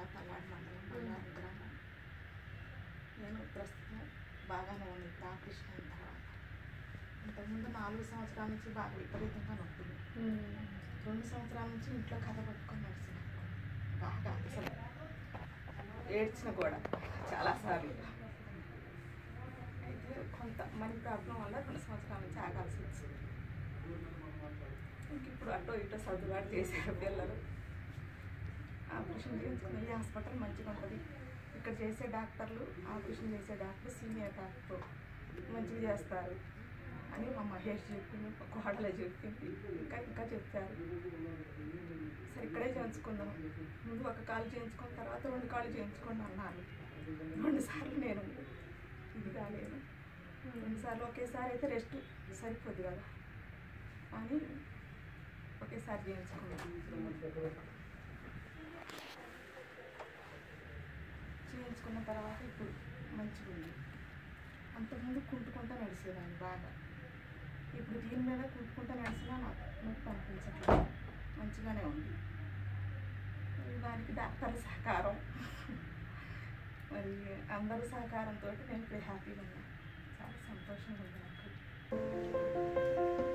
పల్నాడు మండలం బంగారు గ్రామం నేను ప్రస్తుతం బాగానే ఉంది ఇప్పుడు ఆపరేషన్ అయిన తర్వాత ఇంతకుముందు నాలుగు సంవత్సరాల నుంచి బాగా విపరీతంగా నొప్పులు రెండు సంవత్సరాల నుంచి ఇంట్లో కథ పట్టుకొని నడిచినాను బాగా అసలు ఏడ్చిన కూడా చాలాసార్లు అయితే కొంత మనీ ప్రాబ్లం వల్ల రెండు సంవత్సరాల నుంచి ఆగాల్సి వచ్చింది ఇంక ఇప్పుడు అటో ఇటో సర్దుబాటు చేశారు పిల్లలు ఆపరేషన్ చేయించుకుని ఈ హాస్పిటల్ మంచిగా ఉంటుంది ఇక్కడ చేసే డాక్టర్లు ఆపరేషన్ చేసే డాక్టర్ సీనియర్ డాక్టర్ మంచిగా చేస్తారు అని మా మహేష్ చెప్పింది మా కోడలే చెప్పింది ఇంకా ఇంకా చెప్పారు సరే ఇక్కడే చేయించుకుందాం ముందు ఒక కాలు చేయించుకున్న తర్వాత రెండు కాళ్ళు చేయించుకోండి అన్నారు రెండు సార్లు నేను ఇది కాలేదు రెండు సార్లు ఒకేసారి అయితే రెస్ట్ సరిపోద్ది కదా అని ఒకేసారి చేయించుకున్నాను చేయించుకున్న తర్వాత ఇప్పుడు మంచిగా ఉంది అంతకుముందు కుంటుకుంటా నడిచేదాన్ని బాగా ఇప్పుడు దీని మీద కుంటుకుంటా నడిచినా నాకు నొప్పి అనిపించట్లేదు మంచిగానే ఉంది మరి దానికి డాక్టర్ సహకారం మరి అందరి సహకారంతో నేను ఇప్పుడు హ్యాపీగా ఉన్నాను చాలా సంతోషంగా ఉంది నాకు